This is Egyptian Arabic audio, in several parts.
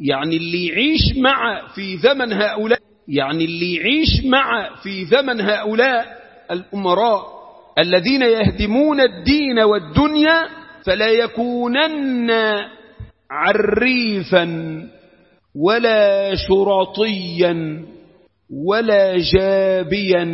يعني اللي يعيش مع في زمن هؤلاء يعني اللي يعيش مع في زمن هؤلاء الأمراء الذين يهدمون الدين والدنيا فلا يكونن عريفا ولا شرطيا ولا جابيا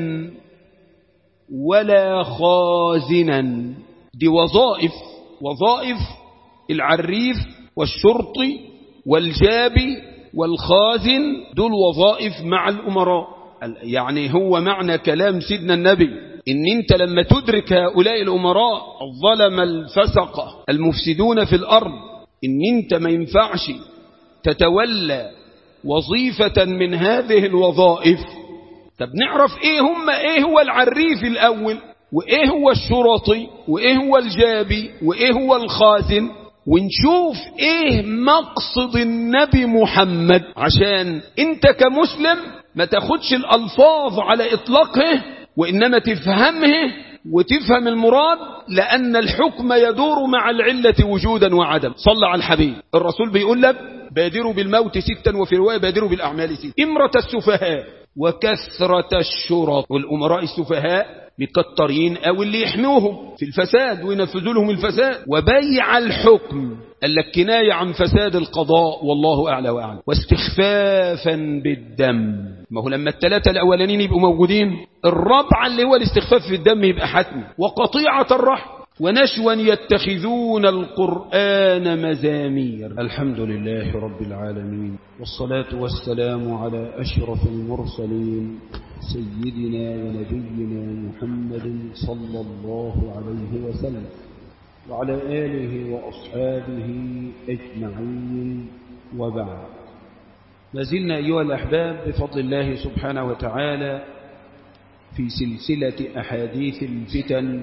ولا خازنا دي وظائف وظائف العريف والشرطي والجابي والخازن دول وظائف مع الأمراء يعني هو معنى كلام سيدنا النبي إن أنت لما تدرك هؤلاء الأمراء الظلم الفسقة المفسدون في الأرض إن أنت ما ينفعش تتولى وظيفة من هذه الوظائف طب نعرف إيه هم إيه هو العريف الأول وإيه هو الشرطي وإيه هو الجابي وإيه هو الخازن ونشوف ايه مقصد النبي محمد عشان انت كمسلم ما تاخدش الالفاظ على اطلاقه وانما تفهمه وتفهم المراد لان الحكم يدور مع العلة وجودا وعدم صلى على الحبيب الرسول بيقول لك بادروا بالموت ستا وفي رواية بادروا بالاعمال ستا امرة السفهاء وكثرة الشرط والامراء السفهاء مكترين او اللي يحموهم في الفساد وينفذوا لهم الفساد وبيع الحكم قال لك كناية عن فساد القضاء والله أعلى وأعلم واستخفافا بالدم ما هو لما الثلاثة الأولانيين يبقوا موجودين الرابعة اللي هو الاستخفاف في الدم يبقى حتمي وقطيعة الرحم ونشوا يتخذون القرآن مزامير الحمد لله رب العالمين والصلاة والسلام على أشرف المرسلين سيدنا ونبينا محمد صلى الله عليه وسلم وعلى آله وأصحابه أجمعين وبعد ما زلنا أيها الأحباب بفضل الله سبحانه وتعالى في سلسلة أحاديث الفتن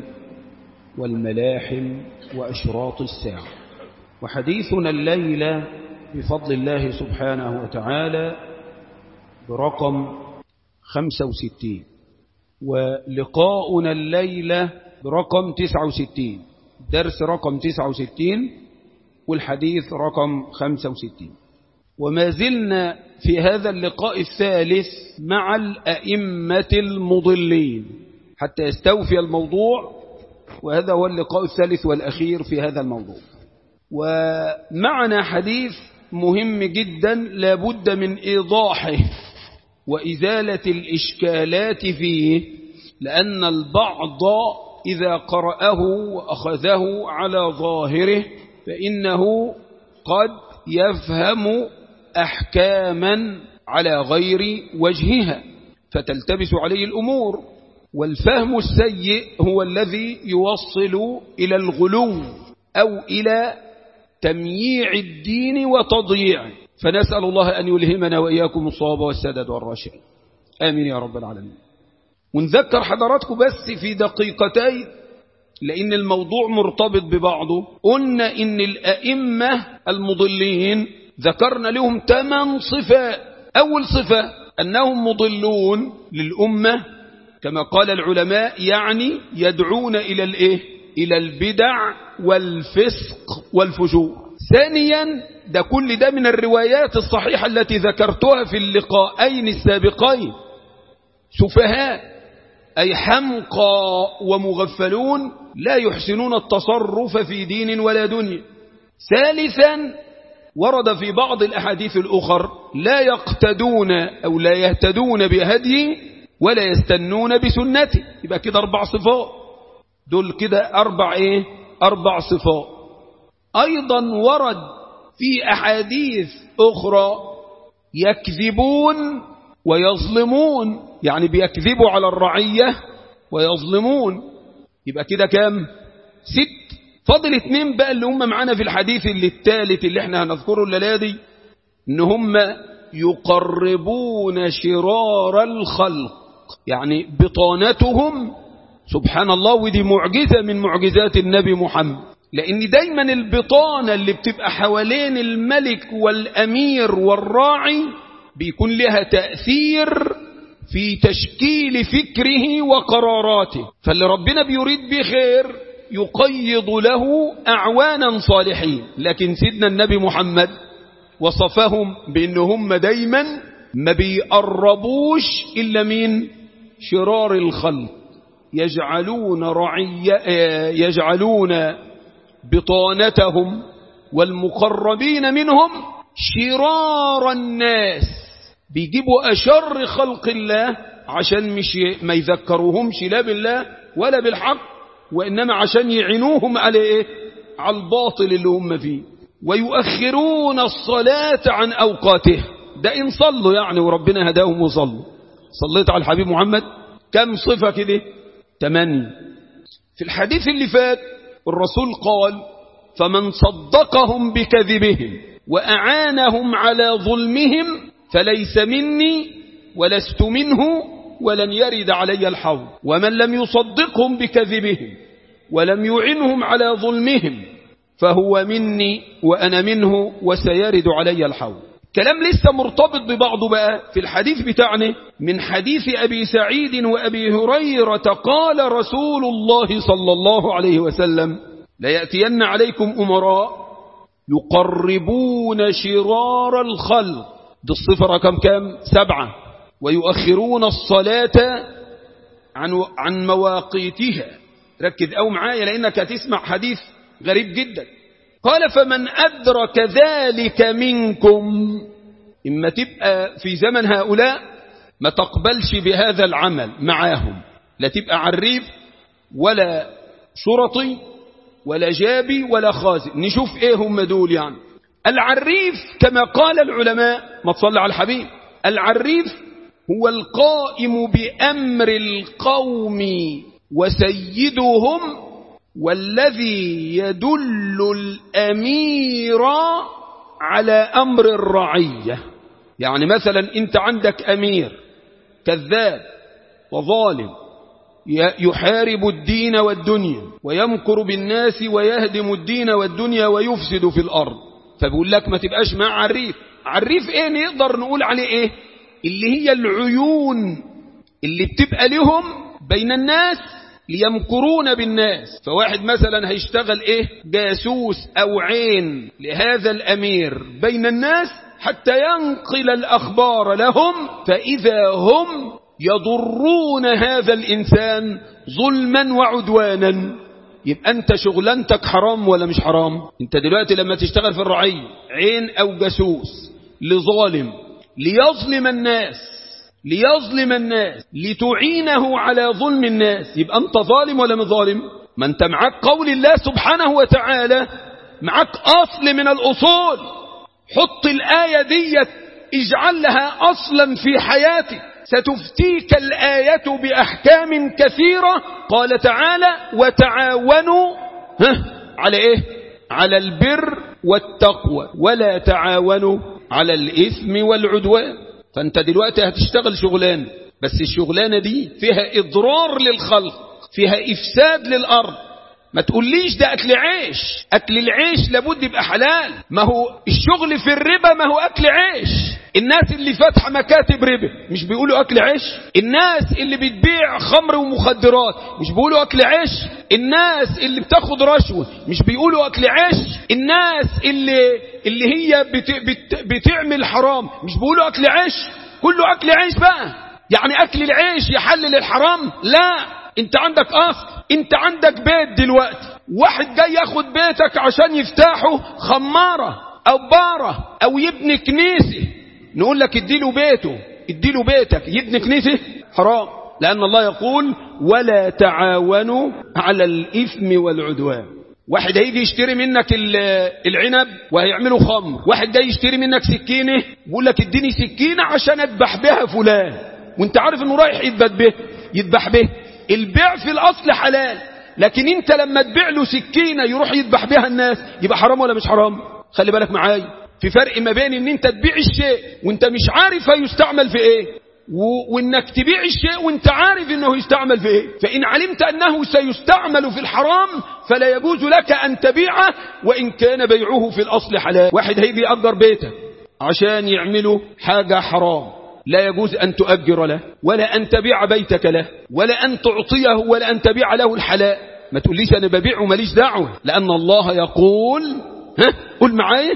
والملاحم وأشراط الساعة وحديثنا الليلة بفضل الله سبحانه وتعالى برقم 65 ولقاؤنا الليلة برقم 69 درس رقم 69 والحديث رقم 65 وما زلنا في هذا اللقاء الثالث مع الأئمة المضلين حتى يستوفي الموضوع وهذا هو اللقاء الثالث والأخير في هذا الموضوع ومعنا حديث مهم جدا لابد من إيضاحه وإزالة الإشكالات فيه لأن البعض إذا قرأه وأخذه على ظاهره فإنه قد يفهم أحكاما على غير وجهها فتلتبس عليه الأمور والفهم السيء هو الذي يوصل إلى الغلو أو إلى تمييع الدين وتضييعه فنسأل الله أن يلهمنا وإياكم الصواب والسدد والرشاد آمين يا رب العالمين ونذكر حضراتكم بس في دقيقتين لأن الموضوع مرتبط ببعضه قلنا إن الأئمة المضلين ذكرنا لهم ثمان صفات أول صفة أنهم مضلون للأمة كما قال العلماء يعني يدعون إلى الإيه؟ إلى البدع والفسق والفجور ثانيا ده كل ده من الروايات الصحيحة التي ذكرتها في اللقاءين السابقين سفهاء أي حمقى ومغفلون لا يحسنون التصرف في دين ولا دنيا ثالثا ورد في بعض الأحاديث الأخر لا يقتدون أو لا يهتدون بهدي ولا يستنون بسنته يبقى كده أربع صفات دول كده أربع إيه أربع صفات أيضا ورد في أحاديث أخرى يكذبون ويظلمون يعني بيكذبوا على الرعية ويظلمون يبقى كده كام ست فاضل اتنين بقى اللي هم معانا في الحديث اللي الثالث اللي احنا هنذكره الليلة دي ان هم يقربون شرار الخلق يعني بطانتهم سبحان الله ودي معجزة من معجزات النبي محمد لأن دايما البطانة اللي بتبقى حوالين الملك والأمير والراعي بيكون لها تأثير في تشكيل فكره وقراراته فاللي ربنا بيريد به خير يقيض له أعوانا صالحين لكن سيدنا النبي محمد وصفهم بأن هم دايما ما بيقربوش إلا من شرار الخلق يجعلون رعي يجعلون بطانتهم والمقربين منهم شرار الناس بيجيبوا أشر خلق الله عشان مش ما يذكروهمش لا بالله ولا بالحق وإنما عشان يعينوهم على إيه على الباطل اللي هم فيه ويؤخرون الصلاة عن أوقاتها ده إن صلوا يعني وربنا هداهم وصلوا صليت على الحبيب محمد كم صفة كده تمانية في الحديث اللي فات الرسول قال فمن صدقهم بكذبهم وأعانهم على ظلمهم فليس مني ولست منه ولن يرد علي الحوض ومن لم يصدقهم بكذبهم ولم يعنهم على ظلمهم فهو مني وأنا منه وسيرد علي الحوض كلام لسه مرتبط ببعضه بقى في الحديث بتاعنا من حديث أبي سعيد وأبي هريرة قال رسول الله صلى الله عليه وسلم ليأتين عليكم أمراء يقربون شرار الخلق دي الصفة رقم كام سبعة ويؤخرون الصلاة عن, عن مواقيتها ركز أو معايا لأنك هتسمع حديث غريب جدا قال فمن أدرك ذلك منكم إما تبقى في زمن هؤلاء ما تقبلش بهذا العمل معاهم لا تبقى عريف ولا شرطي ولا جابي ولا خازن نشوف ايه هم دول يعني العريف كما قال العلماء ما تصلى على الحبيب العريف هو القائم بأمر القوم وسيدهم والذي يدل الأمير على أمر الرعية يعني مثلا أنت عندك أمير كذاب وظالم يحارب الدين والدنيا ويمكر بالناس ويهدم الدين والدنيا ويفسد في الأرض فبقول لك ما تبقاش مع عريف عريف ايه نقدر نقول عليه ايه اللي هي العيون اللي بتبقى لهم بين الناس ليمكرون بالناس فواحد مثلا هيشتغل ايه جاسوس او عين لهذا الامير بين الناس حتى ينقل الاخبار لهم فاذا هم يضرون هذا الانسان ظلما وعدوانا يبقى انت شغلانتك حرام ولا مش حرام انت دلوقتي لما تشتغل في الرعية عين او جاسوس لظالم ليظلم الناس ليظلم الناس لتعينه على ظلم الناس يبقى انت ظالم ولا مش ظالم ما انت معاك قول الله سبحانه وتعالى معاك اصل من الاصول حط الايه ديت اجعل لها اصلا في حياتك ستفتيك الآية بأحكام كثيرة قال تعالى وتعاونوا ها على إيه على البر والتقوى ولا تعاونوا على الإثم والعدوان فأنت دلوقتي هتشتغل شغلانة بس الشغلانة دي فيها إضرار للخلق فيها إفساد للأرض ما تقوليش ده أكل عيش أكل العيش لابد يبقى حلال ما هو الشغل في الربا ما هو أكل عيش الناس اللي فاتحه مكاتب ربا مش بيقولوا أكل عيش الناس اللي بتبيع خمر ومخدرات مش بيقولوا أكل عيش الناس اللي بتاخد رشوة مش بيقولوا أكل عيش الناس اللي اللي هي بت بت بتعمل حرام مش بيقولوا أكل عيش كله أكل عيش بقى يعني أكل العيش يحلل الحرام لا انت عندك أصل انت عندك بيت دلوقتي واحد جاي ياخد بيتك عشان يفتحه خمارة أو بارة أو يبني كنيسة نقول لك اديله بيته اديله بيتك يبني كنيسة حرام لأن الله يقول ولا تعاونوا على الإثم والعدوان واحد هيجي يشتري منك العنب وهيعمله خمر واحد جاي يشتري منك سكينة بيقول لك اديني سكينة عشان اذبح بها فلان وانت عارف انه رايح يذبح به يذبح به البيع في الاصل حلال لكن انت لما تبيع له سكينة يروح يذبح بها الناس يبقى حرام ولا مش حرام خلي بالك معايا في فرق ما بين ان انت تبيع الشيء وانت مش عارف هيستعمل في ايه و... وانك تبيع الشيء وانت عارف انه يستعمل في ايه فان علمت انه سيستعمل في الحرام فلا يجوز لك ان تبيعه وان كان بيعه في الاصل حلال واحد هيجي يأجر بيتك عشان يعملوا حاجة حرام لا يجوز أن تؤجر له ولا أن تبيع بيتك له ولا أن تعطيه ولا أن تبيع له الحلال ما تقوليش أنا ببيع وماليش دعوة لأن الله يقول ها قل معايا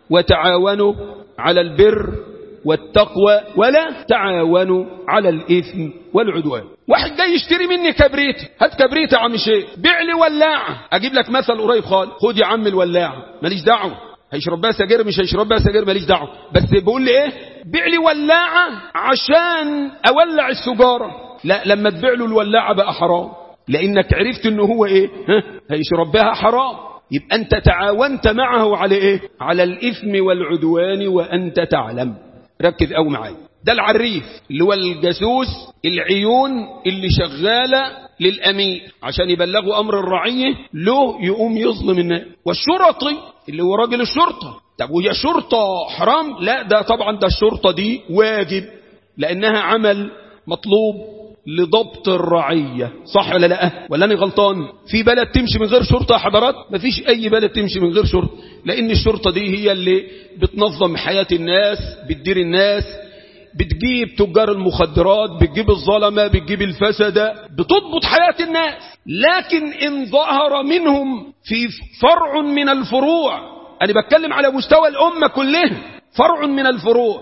وتعاونوا على البر والتقوى ولا تعاونوا على الإثم والعدوان واحد جاي يشتري مني كبريت هات كبريت يا عم شيخ بيع لي ولاعة أجيب لك مثل قريب خالص خد يا عم الولاعة ماليش دعوة هيشرب بها سجاير مش هيشرب بها سجاير ماليش دعوة بس بيقول لي ايه بيع لي ولاعة عشان أولع السجارة لا لما تبيع له الولاعة بقى حرام لأنك عرفت انه هو ايه ها هيشرب بها حرام يبقى أنت تعاونت معه على إيه؟ على الإثم والعدوان وأنت تعلم ركز أو معايا ده العريف اللي هو الجاسوس العيون اللي شغالة للأمير عشان يبلغوا أمر الرعية له يقوم يظلم الناس والشرطي اللي هو راجل الشرطة طب وهي شرطة حرام لا ده طبعا ده الشرطة دي واجب لأنها عمل مطلوب لضبط الرعية صح ولا لا ولا أنا غلطان في بلد تمشي من غير شرطة يا حضرات مفيش أي بلد تمشي من غير شرطة لأن الشرطة دي هي اللي بتنظم حياة الناس بتدير الناس بتجيب تجار المخدرات بتجيب الظلمة بتجيب الفسدة بتضبط حياة الناس لكن إن ظهر منهم في فرع من الفروع أنا بتكلم على مستوى الأمة كلها فرع من الفروع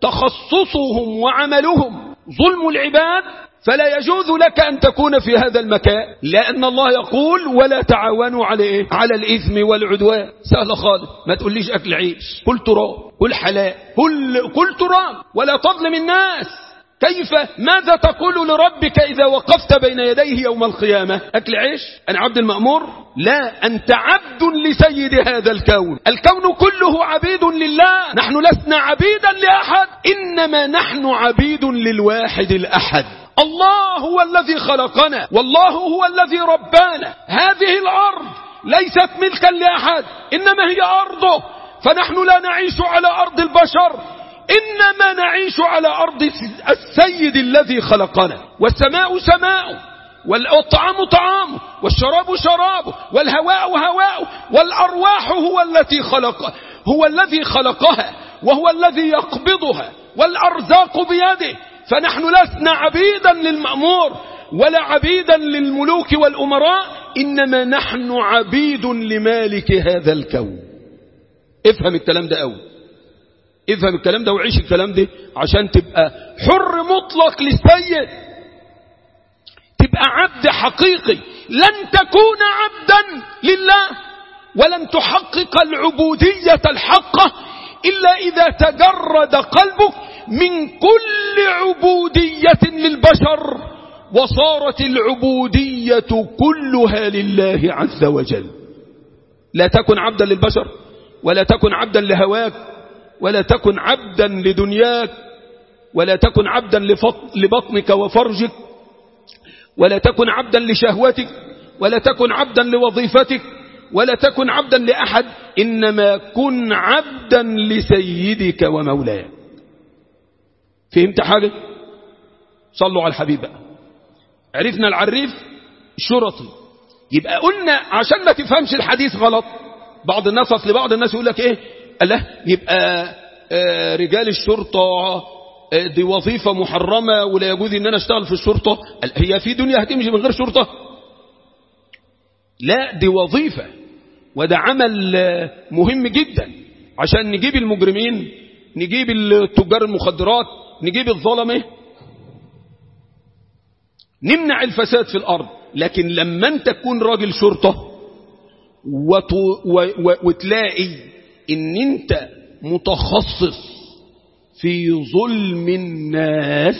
تخصصهم وعملهم ظلم العباد فلا يجوز لك أن تكون في هذا المكان لأن الله يقول ولا تعاونوا على إيه؟ على الإثم والعدوان سهل خالص ما تقوليش أكل عيش كل تراب كل حلال كل, كل تراب ولا تظلم الناس كيف ماذا تقول لربك إذا وقفت بين يديه يوم القيامة أكل عيش أنا عبد المأمور لا أنت عبد لسيد هذا الكون الكون كله عبيد لله نحن لسنا عبيدا لأحد إنما نحن عبيد للواحد الأحد الله هو الذي خلقنا والله هو الذي ربانا هذه الأرض ليست ملكا لأحد إنما هي أرضه فنحن لا نعيش على أرض البشر إنما نعيش على أرض السيد الذي خلقنا والسماء سماء والطعام طعامه والشراب شرابه والهواء هواءه والأرواح هو التي خلق هو الذي خلقها وهو الذي يقبضها والأرزاق بيده فنحن لسنا عبيدا للمأمور ولا عبيدا للملوك والأمراء إنما نحن عبيد لمالك هذا الكون افهم الكلام ده قوي افهم الكلام ده وعيش الكلام ده عشان تبقى حر مطلق للسيد تبقى عبد حقيقي لن تكون عبدا لله ولن تحقق العبودية الحقة إلا إذا تجرد قلبك من كل عبودية للبشر وصارت العبودية كلها لله عز وجل لا تكن عبدا للبشر ولا تكن عبدا لهواك ولا تكن عبدا لدنياك ولا تكن عبدا لبطنك وفرجك ولا تكن عبدا لشهوتك ولا تكن عبدا لوظيفتك ولا تكن عبدا لأحد إنما كن عبدا لسيدك ومولاك فهمت حاجة صلوا على الحبيب بقى عرفنا العريف شرطي يبقى قلنا عشان ما تفهمش الحديث غلط بعض الناس اصل بعض الناس يقول لك ايه الله يبقى آه رجال الشرطة آه دي وظيفة محرمة ولا يجوز ان انا اشتغل في الشرطة هي في دنيا هتمشي من غير شرطة لا دي وظيفة وده عمل آه مهم جدا عشان نجيب المجرمين نجيب التجار المخدرات نجيب الظلمة نمنع الفساد في الأرض لكن لما انت تكون راجل شرطة وت... و... و... وتلاقي ان انت متخصص في ظلم الناس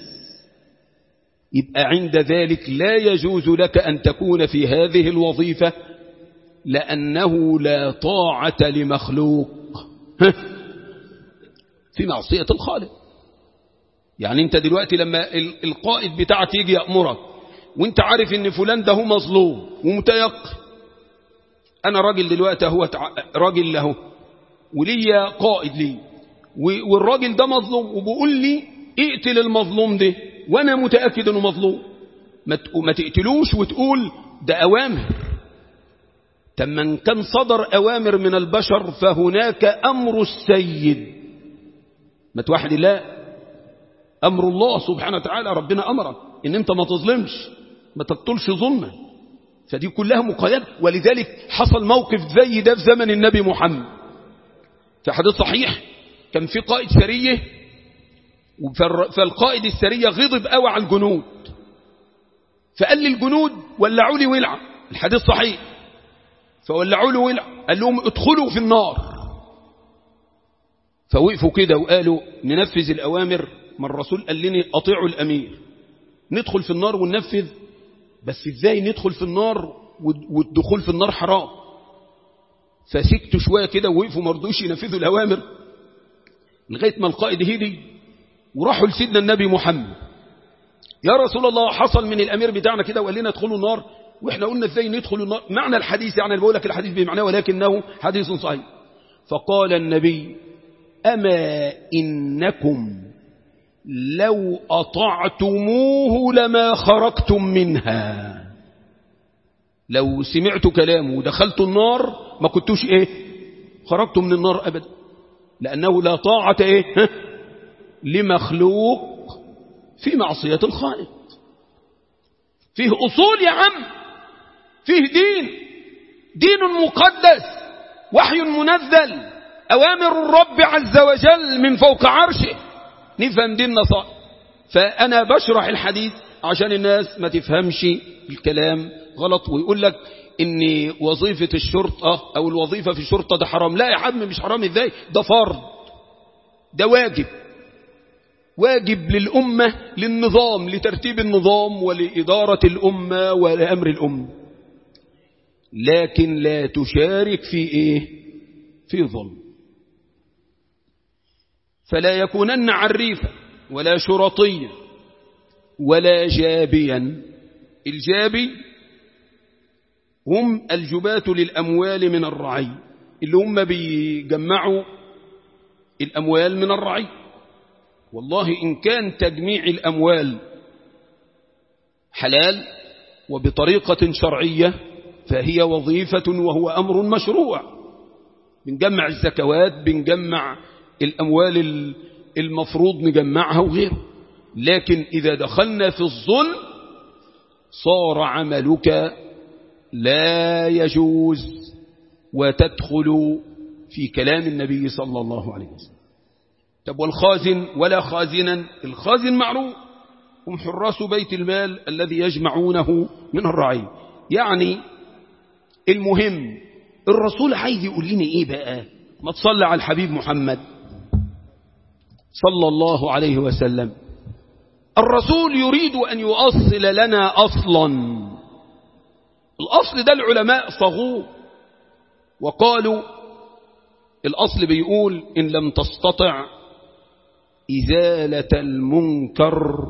يبقى عند ذلك لا يجوز لك أن تكون في هذه الوظيفة لأنه لا طاعة لمخلوق في معصية الخالق يعني انت دلوقتي لما القائد بتاعك يجي يأمرك وانت عارف ان فلان ده هو مظلوم ومتيقن انا راجل دلوقتي هو راجل له وليا قائد لي والراجل ده مظلوم وبيقول لي اقتل المظلوم ده وانا متأكد انه مظلوم ما تقتلوش وتقول ده اوامر طب من كان صدر اوامر من البشر فهناك امر السيد ما توحد الله امر الله سبحانه وتعالى ربنا امرك ان انت ما تظلمش ما تقتلش ظلما فدي كلها مقيدة ولذلك حصل موقف زي ده في زمن النبي محمد في حديث صحيح كان في قائد سرية فالقائد السرية غضب قوي على الجنود فقال للجنود ولعوا لي ولع الحديث صحيح فولعوا له ولع قال لهم ادخلوا في النار فوقفوا كده وقالوا ننفذ الأوامر ما الرسول قال لنا أطيعوا الأمير ندخل في النار وننفذ بس ازاي ندخل في النار والدخول في النار حرام فسكتوا شوية كده ووقفوا مرضوش ينفذوا الأوامر لغاية ما القائد هدي وراحوا لسيدنا النبي محمد يا رسول الله حصل من الأمير بتاعنا كده وقال لنا ادخلوا النار واحنا قلنا ازاي ندخل النار معنى الحديث يعني بقول لك الحديث بمعناه ولكنه حديث صحيح فقال النبي أما إنكم لو أطعتموه لما خرجتم منها لو سمعت كلامه ودخلت النار ما كنتوش ايه خرجتم من النار أبدا لأنه لا طاعة ايه لمخلوق في معصية الخالق فيه أصول يا عم فيه دين دين مقدس وحي منزل أوامر الرب عز وجل من فوق عرشه نفهم ديننا صح فأنا بشرح الحديث عشان الناس ما تفهمش الكلام غلط ويقول لك ان وظيفة الشرطة او الوظيفة في الشرطة ده حرام لا يا عم مش حرام ازاي ده فرض ده واجب واجب للأمة للنظام لترتيب النظام ولإدارة الأمة ولأمر الأمة لكن لا تشارك في إيه في ظلم فلا يكونن عريفا ولا شرطيا ولا جابيا الجابي هم الجباة للأموال من الرعي اللي هم بيجمعوا الأموال من الرعي والله إن كان تجميع الأموال حلال وبطريقة شرعية فهي وظيفة وهو أمر مشروع بنجمع الزكوات بنجمع الأموال المفروض نجمعها وغيره لكن إذا دخلنا في الظلم صار عملك لا يجوز وتدخل في كلام النبي صلى الله عليه وسلم طب والخازن ولا خازنا الخازن معروف هم حراس بيت المال الذي يجمعونه من الرعي يعني المهم الرسول عايز يقول لنا ايه بقى ما تصلى على الحبيب محمد صلى الله عليه وسلم الرسول يريد أن يؤصل لنا أصلا الأصل ده العلماء صغوه وقالوا الأصل بيقول إن لم تستطع إزالة المنكر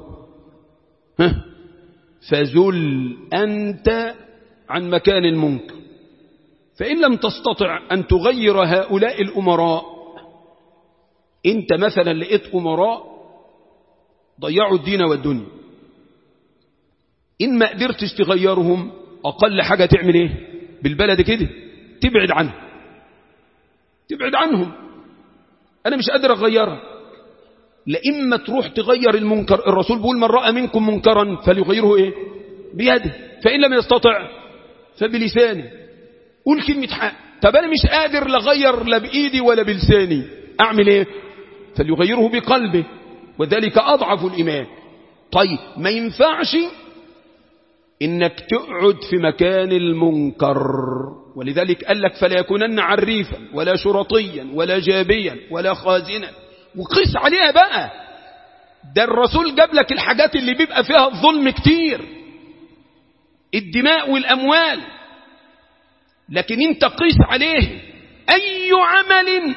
فزل أنت عن مكان المنكر فإن لم تستطع أن تغير هؤلاء الأمراء أنت مثلا لقيت أمراء ضيعوا الدين والدنيا إن ما قدرتش تغيرهم أقل حاجة تعمل إيه بالبلد كده تبعد عنهم تبعد عنهم أنا مش قادر أغيرها لإما تروح تغير المنكر الرسول بيقول من رأى منكم منكرا فليغيره إيه بيده فإن لم يستطع فبلسانه قول كلمة حق طب أنا مش قادر لغير لا بإيدي ولا بلساني أعمل إيه فليغيره بقلبه وذلك أضعف الإيمان طيب ما ينفعش إنك تقعد في مكان المنكر ولذلك قال لك فلا يكونن عريفا ولا شرطيا ولا جابيا ولا خازنا وقيس عليها بقى ده الرسول جاب لك الحاجات اللي بيبقى فيها الظلم كتير الدماء والأموال لكن انت قيس عليه أي عمل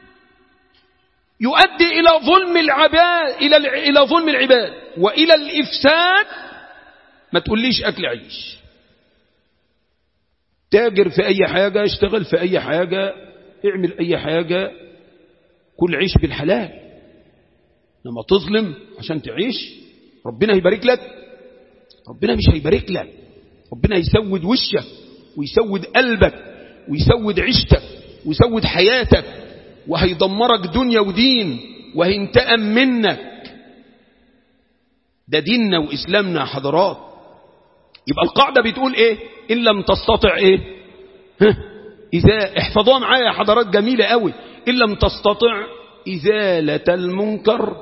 يؤدي إلى ظلم العباد إلى إلى ظلم العباد وإلى الإفساد ما تقوليش أكل عيش تاجر في أي حاجة اشتغل في أي حاجة اعمل أي حاجة كل عيش بالحلال لما تظلم عشان تعيش ربنا يبارك لك ربنا مش هيبارك لك ربنا يسود وشك ويسود قلبك ويسود عيشتك ويسود حياتك وهيدمرك دنيا ودين وهينتقم منك ده ديننا وإسلامنا حضرات يبقى القاعدة بتقول ايه إن لم تستطع ايه ها إذا احفظوها معايا يا حضرات جميلة قوي إن لم تستطع إزالة المنكر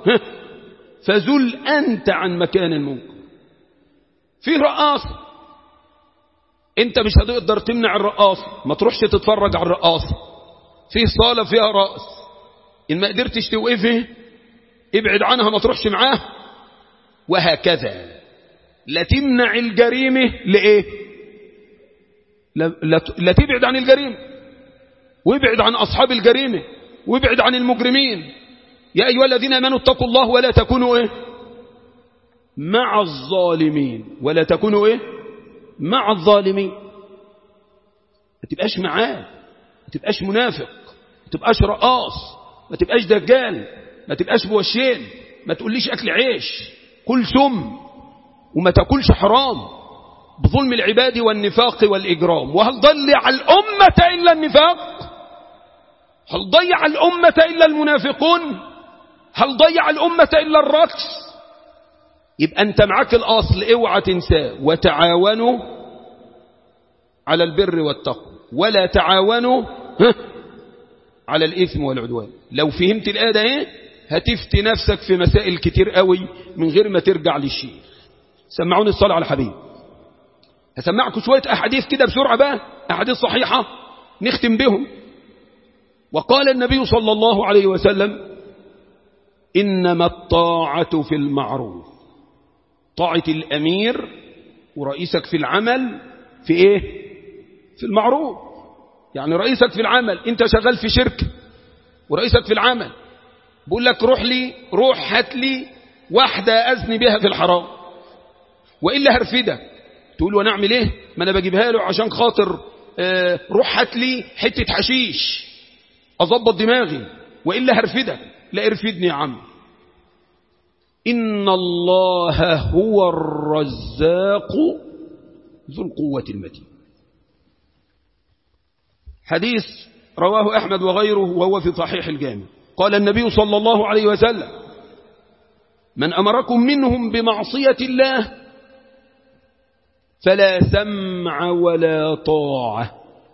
فزل أنت عن مكان المنكر في رقاصة انت مش هتقدر تمنع الرقاصة ما تروحش تتفرج على الرقاصة في صالة فيها رأس إن ما قدرتش توقفه ابعد عنها ما تروحش معاه وهكذا لا تمنع الجريمة لإيه لا, لا, لا تبعد عن الجريمة وابعد عن أصحاب الجريمة وابعد عن المجرمين يا أيها الذين آمنوا اتقوا الله ولا تكونوا إيه مع الظالمين ولا تكونوا إيه مع الظالمين ما تبقاش معاه ما تبقاش منافق ما تبقاش رقاص ما تبقاش دجال ما تبقاش بوشين ما تقوليش أكل عيش كل سم وما تاكلش حرام بظلم العباد والنفاق والإجرام وهل ضيع الأمة إلا النفاق هل ضيع الأمة إلا المنافقون هل ضيع الأمة إلا الرقص يبقى أنت معاك الأصل اوعى تنساه وتعاونوا على البر والتقوى ولا تعاونوا على الإثم والعدوان لو فهمت الآية ده ايه هتفتي نفسك في مسائل كتير قوي من غير ما ترجع للشيء سمعوني الصلاة على الحبيب هسمعكم شوية أحاديث كده بسرعة بقى أحاديث صحيحة نختم بهم وقال النبي صلى الله عليه وسلم إنما الطاعة في المعروف طاعة الأمير ورئيسك في العمل في إيه في المعروف يعني رئيسك في العمل انت شغال في شركة ورئيسك في العمل بقول لك روح لي روح هات لي واحدة أزني بها في الحرام وإلا هرفدك تقول له نعمل ايه ما انا بجيبها له عشان خاطر آه روح هات لي حتة حشيش اظبط دماغي وإلا هرفدك لا ارفدني يا عم إن الله هو الرزاق ذو القوة المتين حديث رواه أحمد وغيره وهو في صحيح الجامع قال النبي صلى الله عليه وسلم من أمركم منهم بمعصية الله فلا سمع ولا طاعة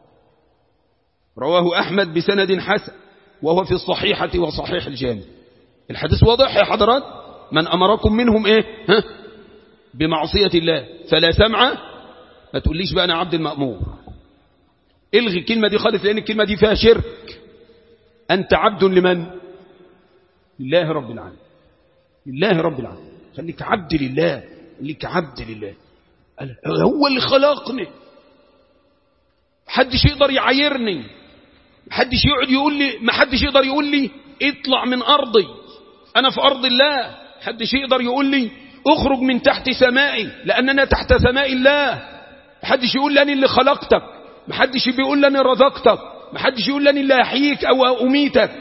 رواه أحمد بسند حسن وهو في الصحيحة وصحيح الجامع الحديث واضح يا حضرات من أمركم منهم إيه ها؟ بمعصية الله فلا سمع ما تقوليش بقى أنا عبد المأمور الغي الكلمة دي خالص لأن الكلمة دي فيها شرك أنت عبد لمن لله رب العالمين لله رب العالمين خليك عبد لله خليك عبد لله هو اللي خلقني محدش يقدر يعايرني محدش يقعد يقول لي محدش يقدر يقول لي اطلع من أرضي أنا في أرض الله محدش يقدر يقول لي اخرج من تحت سمائي لأننا تحت سماء الله محدش يقول لي أنا اللي خلقتك محدش بيقول لي أنا رزقتك محدش يقول لي أنا اللي أحييك أو أميتك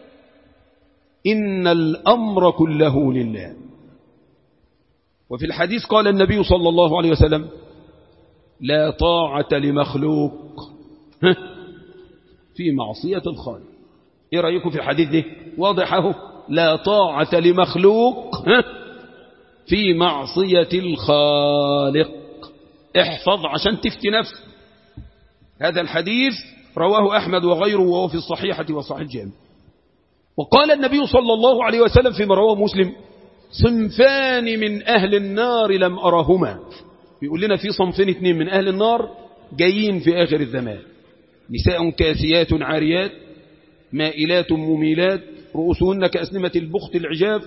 إن الأمر كله لله وفي الحديث قال النبي صلى الله عليه وسلم لا طاعة لمخلوق في معصية الخالق ايه رأيكم في الحديث ده واضح اهو لا طاعة لمخلوق في معصية الخالق احفظ عشان تفتي نفسك هذا الحديث رواه أحمد وغيره وهو في الصحيحة وصحيح الجامع وقال النبي صلى الله عليه وسلم فيما رواه مسلم صنفان من أهل النار لم أرهما بيقول لنا في صنفين اثنين من أهل النار جايين في آخر الزمان نساء كاسيات عاريات مائلات مميلات رؤوسهن كأسنمة البخت العجاف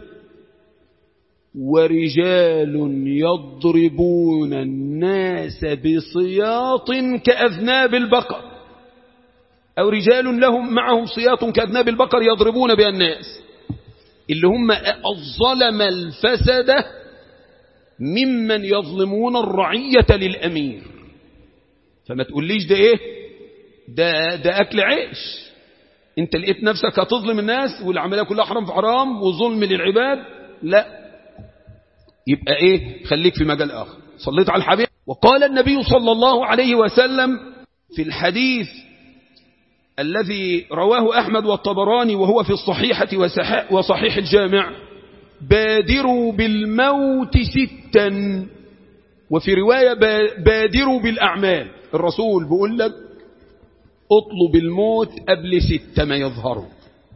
ورجال يضربون الناس بصياط كأذناب البقر أو رجال لهم معهم صياط كأذناب البقر يضربون بها الناس اللي هم الظلم الفسدة ممن يظلمون الرعية للأمير فما تقوليش ده ايه ده, ده أكل عيش انت لقيت نفسك هتظلم الناس والعملية كلها حرام في حرام وظلم للعباد لا يبقى ايه خليك في مجال آخر صليت على الحبيب وقال النبي صلى الله عليه وسلم في الحديث الذي رواه أحمد والطبراني وهو في الصحيحة وصحيح الجامع بادروا بالموت ستا وفي رواية بادروا بالأعمال الرسول بيقول لك اطلب الموت قبل ستة ما يظهروا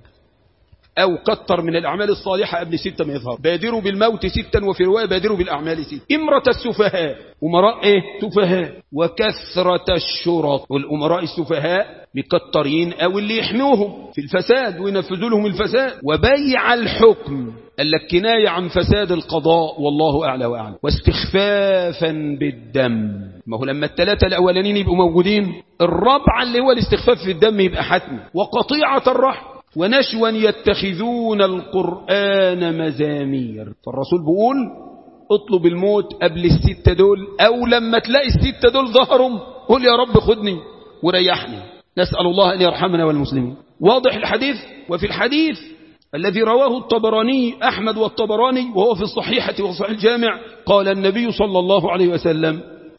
أو كتر من الأعمال الصالحة قبل ستة ما يظهر بادروا بالموت ستا وفي رواية بادروا بالأعمال ست إمرة السفهاء أمراء إيه سفهاء وكثرة الشرط والأمراء السفهاء مكترين أو اللي يحموهم في الفساد وينفذوا لهم الفساد وبيع الحكم قال لك كناية عن فساد القضاء والله أعلى وأعلم واستخفافا بالدم ما هو لما الثلاثة الأولانيين يبقوا موجودين الرابعة اللي هو الاستخفاف في الدم يبقى حتمي وقطيعة الرحم ونشوا يتخذون القرآن مزامير فالرسول بيقول اطلب الموت قبل الستة دول أو لما تلاقي الستة دول ظهرهم قل يا رب خدني وريحني نسأل الله أن يرحمنا والمسلمين واضح الحديث وفي الحديث الذي رواه الطبراني أحمد والطبراني وهو في الصحيحة وصحيح الجامع قال النبي صلى الله عليه وسلم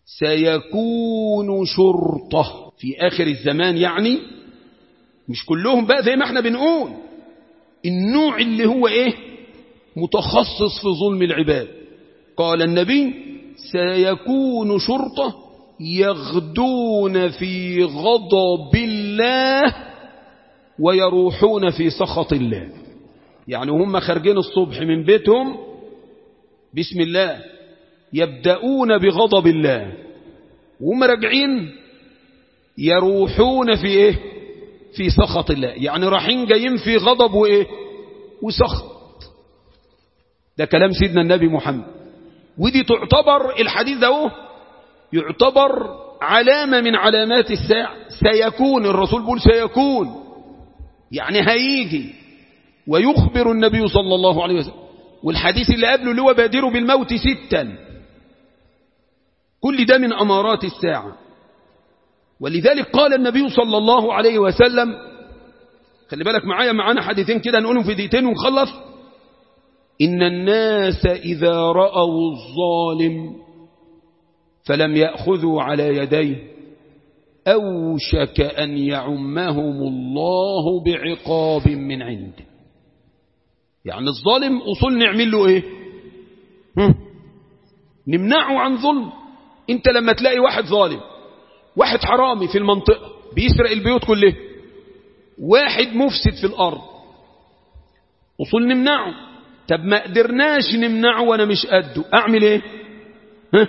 سيكون شرطة في آخر الزمان يعني مش كلهم بقى زي ما احنا بنقول النوع اللي هو ايه متخصص في ظلم العباد قال النبي سيكون شرطة يغدون في غضب الله ويروحون في سخط الله يعني هم خارجين الصبح من بيتهم بسم الله يبدأون بغضب الله وهم راجعين يروحون في ايه في سخط الله يعني رايحين جايين في غضب وايه وسخط ده كلام سيدنا النبي محمد ودي تعتبر الحديث ده يعتبر علامة من علامات الساعة سيكون الرسول بيقول سيكون يعني هيجي ويخبر النبي صلى الله عليه وسلم والحديث اللي قبله اللي هو بادروا بالموت ستا كل ده من أمارات الساعة ولذلك قال النبي صلى الله عليه وسلم خلي بالك معايا معانا حديثين كده نقولهم في دقيقتين ونخلص إن الناس إذا رأوا الظالم فلم يأخذوا على يديه أوشك أن يعمهم الله بعقاب من عنده يعني الظالم أصول نعمل له إيه هم؟ نمنعه عن ظلم انت لما تلاقي واحد ظالم واحد حرامي في المنطقة بيسرق البيوت كلها واحد مفسد في الأرض أصول نمنعه طب ما قدرناش نمنعه وأنا مش قده أعمل إيه ها؟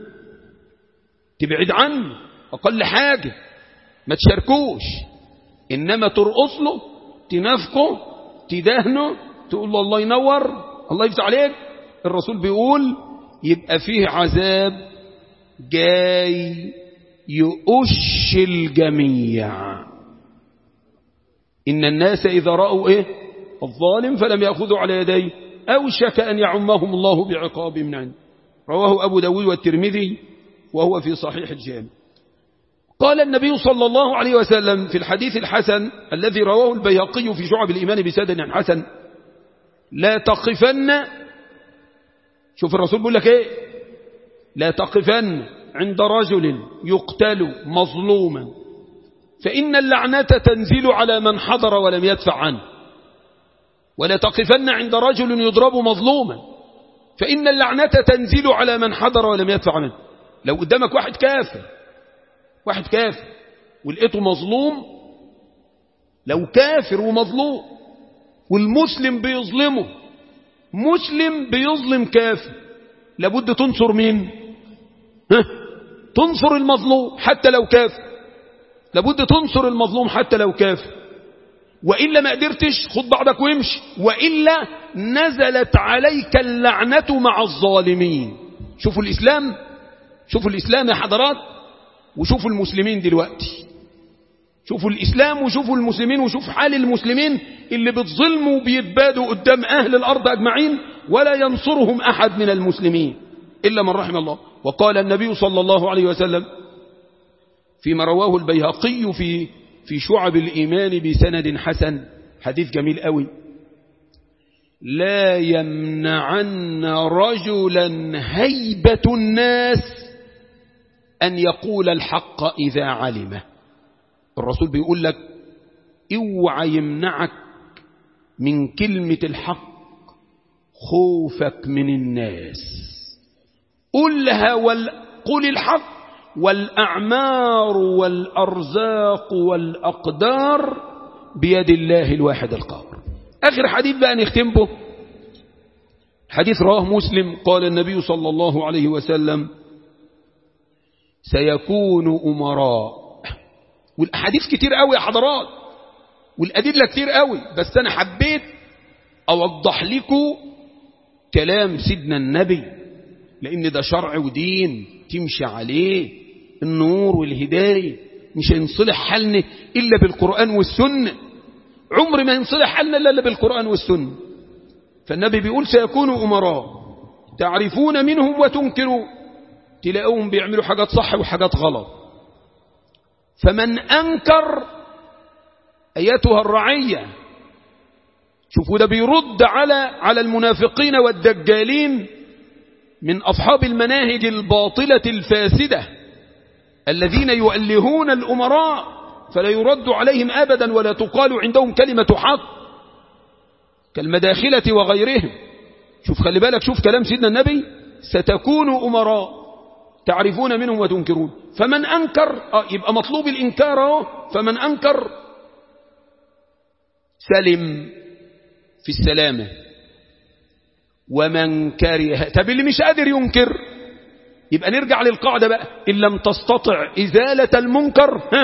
تبعد عنه أقل حاجة ما تشاركوش إنما ترقص له تنافقه تدهنه تقول له الله ينور الله يفتح عليك الرسول بيقول يبقى فيه عذاب جاي يؤش الجميع إن الناس إذا رأوا إيه الظالم فلم يأخذوا على يديه أوشك أن يعمهم الله بعقاب من عنده رواه أبو داود والترمذي وهو في صحيح الجامع قال النبي صلى الله عليه وسلم في الحديث الحسن الذي رواه البيهقي في شعب الإيمان بسند حسن لا تقفن شوف الرسول بيقول لك ايه لا تقفن عند رجل يقتل مظلوما فإن اللعنة تنزل على من حضر ولم يدفع عنه ولا تقفن عند رجل يضرب مظلوما فإن اللعنة تنزل على من حضر ولم يدفع عنه لو قدامك واحد كافر واحد كافر ولقيته مظلوم لو كافر ومظلوم والمسلم بيظلمه مسلم بيظلم كافر لابد تنصر مين ها؟ تنصر المظلوم حتى لو كافر لابد تنصر المظلوم حتى لو كافر وإلا ما قدرتش خد بعضك وامشي وإلا نزلت عليك اللعنة مع الظالمين شوفوا الإسلام شوفوا الإسلام يا حضرات وشوفوا المسلمين دلوقتي شوفوا الإسلام وشوفوا المسلمين وشوفوا حال المسلمين اللي بتظلموا وبيتبادوا قدام أهل الأرض أجمعين ولا ينصرهم أحد من المسلمين إلا من رحم الله وقال النبي صلى الله عليه وسلم فيما رواه البيهقي في في شعب الإيمان بسند حسن حديث جميل قوي لا يمنعن رجلا هيبة الناس أن يقول الحق إذا علمه الرسول بيقول لك اوعى يمنعك من كلمة الحق خوفك من الناس قلها وال... قل الحق والأعمار والأرزاق والأقدار بيد الله الواحد القهار آخر حديث بقى نختم به حديث رواه مسلم قال النبي صلى الله عليه وسلم سيكون أمراء والأحاديث كتير قوي يا حضرات والأدلة كتير قوي بس أنا حبيت أوضح لكم كلام سيدنا النبي لأن ده شرع ودين تمشي عليه النور والهداية مش هينصلح حالنا إلا بالقرآن والسنة عمر ما ينصلح حالنا إلا بالقرآن والسنة فالنبي بيقول سيكون أمراء تعرفون منهم وتنكروا تلاقوهم بيعملوا حاجات صح وحاجات غلط فمن أنكر أيتها الرعية شوفوا ده بيرد على على المنافقين والدجالين من أصحاب المناهج الباطلة الفاسدة الذين يؤلهون الأمراء فلا يرد عليهم أبدا ولا تقال عندهم كلمة حق كالمداخلة وغيرهم شوف خلي بالك شوف كلام سيدنا النبي ستكون أمراء تعرفون منهم وتنكرون فمن أنكر آه يبقى مطلوب الإنكار أهو فمن أنكر سلم في السلامة ومن كره طب اللي مش قادر ينكر يبقى نرجع للقاعدة بقى إن لم تستطع إزالة المنكر ها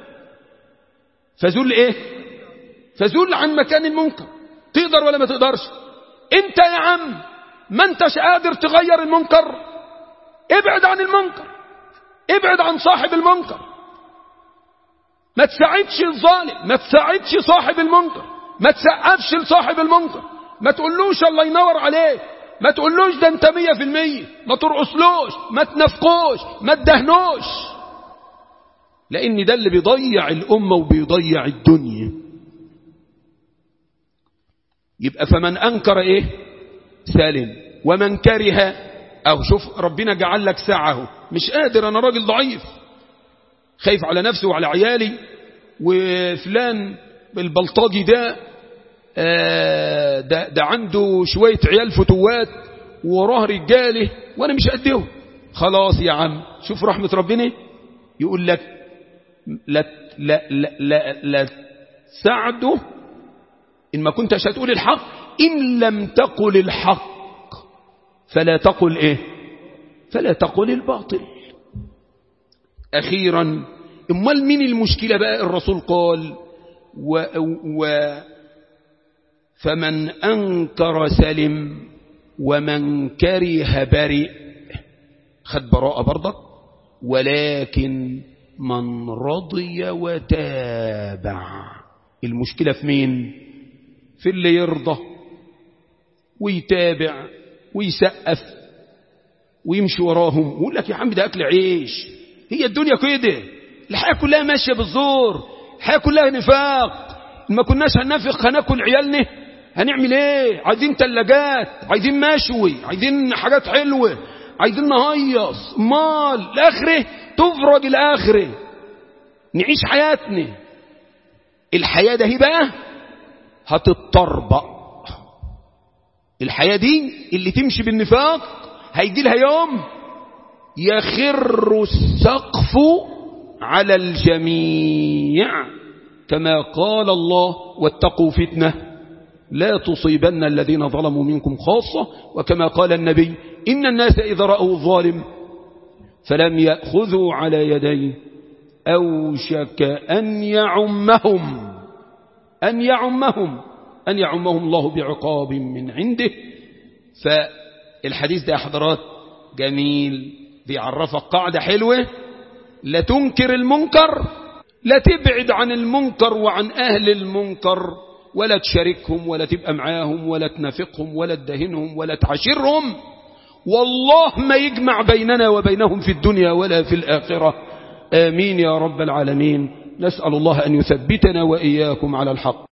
فزول إيه فزول عن مكان المنكر تقدر ولا ما تقدرش انت يا عم ما انتش قادر تغير المنكر ابعد عن المنكر ابعد عن صاحب المنكر ما تساعدش الظالم ما تساعدش صاحب المنكر ما تسقفش لصاحب المنكر ما تقولوش الله ينور عليك ما تقولوش ده انت مية في المية ما ترقصلوش ما تنفقوش ما تدهنوش لان ده اللي بيضيع الامة وبيضيع الدنيا يبقى فمن انكر ايه سالم ومن كره او شوف ربنا جعل لك ساعه مش قادر انا راجل ضعيف خايف على نفسي وعلى عيالي وفلان البلطاجي ده آه ده, ده عنده شوية عيال فتوات وراه رجاله وانا مش قدهم خلاص يا عم شوف رحمة ربنا يقول لك لا, لا, لا, لا, لا تساعده إن ما كنتش هتقول الحق إن لم تقل الحق فلا تقل إيه فلا تقل الباطل أخيرا امال مين المشكلة بقى الرسول قال و و فمن أنكر سلم ومن كره برئ خد براءة برضك ولكن من رضي وتابع المشكلة في مين في اللي يرضى ويتابع ويسقف ويمشي وراهم ويقول لك يا عم ده أكل عيش هي الدنيا كده الحياة كلها ماشية بالزور الحياة كلها نفاق ما كناش هننافق هناكل عيالنا هنعمل ايه عايزين تلاجات عايزين مشوي عايزين حاجات حلوة عايزين نهيص مال الاخره تفرج الاخره نعيش حياتنا الحياة ده هي بقى هتتطربق الحياة دي اللي تمشي بالنفاق هيجي لها يوم يخر السقف على الجميع كما قال الله واتقوا فتنة لا تصيبن الذين ظلموا منكم خاصة وكما قال النبي إن الناس إذا رأوا الظالم فلم يأخذوا على يديه أوشك أن يعمهم أن يعمهم أن يعمهم الله بعقاب من عنده فالحديث ده حضرات جميل بيعرفك قاعدة حلوة لا تنكر المنكر لا تبعد عن المنكر وعن أهل المنكر ولا تشاركهم ولا تبقى معاهم ولا تنافقهم ولا تدهنهم ولا تعشرهم والله ما يجمع بيننا وبينهم في الدنيا ولا في الآخرة آمين يا رب العالمين نسأل الله أن يثبتنا وإياكم على الحق